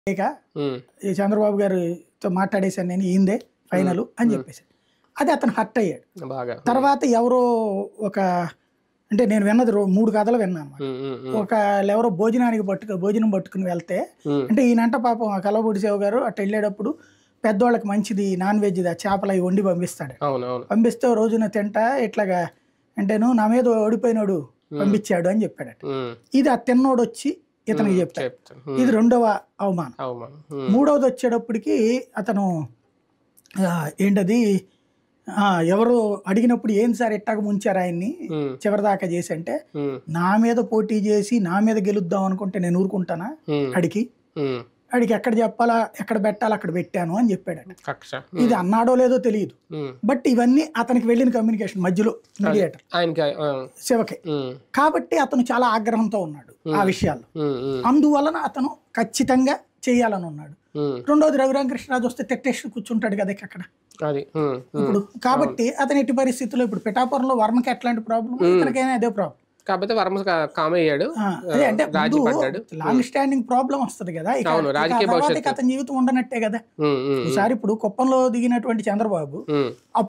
ఇక ఉమ్, ఈ చంద్రబాబు గారితో మాట్లాడేశాను నేను ఈందే ఫైనల్ అని చెప్పేసి అది అతను హర్ట్ అయ్యాడు బాగా తర్వాత ఎవరో ఒక అంటే నేను విన్నది రో- మూడు కథలు విన్నాను అన్నమాట. ఉమ్, ఉమ్, ఉమ్, ఒక ఎవరో భోజనానికి పట్టుకు భోజనం పట్టుకుని వెళ్తే ఉమ్, అంటే ఈయనంట పాపం ఆ కలబుడి సేవ గారు అటు వెళ్ళేటప్పుడు పెద్దవాళ్ళకి మంచిది నాన్ వెజ్ దా చేపలు అవి వండి పంపిస్తాడు అవును అవును పంపిస్తే ఓ రోజున తింటా ఇట్లాగా అంటేను నా మీద ఓడిపోయినోడు పంపించాడు అని చెప్పాడట ఉమ్, ఇది ఆ తిన్నోడు వచ్చి ఇతనికి చెప్తాడు చెప్తాను ఉమ్, ఇది రెండవ అవమానం అవును ఉమ్, మూడవది వచ్చేటప్పటికి అతను ఆ, ఏంటది ఆ, ఎవరు అడిగినప్పుడు ఏం సార్ ఎట్టాగ ముంచారు ఆయన్ని ఉమ్, చివరిదాకా చేసి అంటే ఉమ్, నా మీద పోటీ చేసి నా మీద గెలుద్దాం అనుకుంటే నేను ఊరుకుంటానా ఉమ్, అడిగి ఉమ్, అడిగి ఎక్కడ చెప్పాలా ఎక్కడ పెట్టాలా అక్కడ పెట్టాను అని చెప్పాడట కక్ష ఇది అన్నాడో లేదో తెలియదు ఉమ్, బట్ ఇవన్నీ అతనికి వెళ్ళిన కమ్యూనికేషన్ మధ్యలో మీడియేటర్ ఆయనకి ఆ, శివకి ఉమ్, కాబట్టి అతను చాలా ఆగ్రహంతో ఉన్నాడు ఆ విషయాల్లో ఉమ్, ఉమ్, అందువలన అతను ఖచ్చితంగా చేయాలని ఉన్నాడు ఉమ్, రెండోది రఘురామకృష్ణరాజు వస్తే తెట్టేసి కూర్చుంటాడు కదా ఇక అక్కడ అది ఉమ్, ఉమ్, ఇప్పుడు కాబట్టి అతని ఎట్టి పరిస్థితుల్లో ఇప్పుడు పిఠాపురంలో వర్మకి ఎట్లాంటి ప్రాబ్లం ఇతనికైనా అదే ప్రాబ్లం కాకపోతే వర్మ కా- కామ్ అయ్యాడు అదే అంటే రాజీ ముందు పడ్డాడు లాంగ్ స్టాండింగ్ ప్రాబ్లం వస్తుంది కదా ఇక అవును, ఇక ఆ రాజకీయ తర్వాత భవిష్యత్తు. ఇక అతని జీవితం ఉండనట్టే కదా ఉమ్, ఉమ్, ఈసారి ఇప్పుడు కుప్పంలో దిగినటువంటి చంద్రబాబు ఉమ్,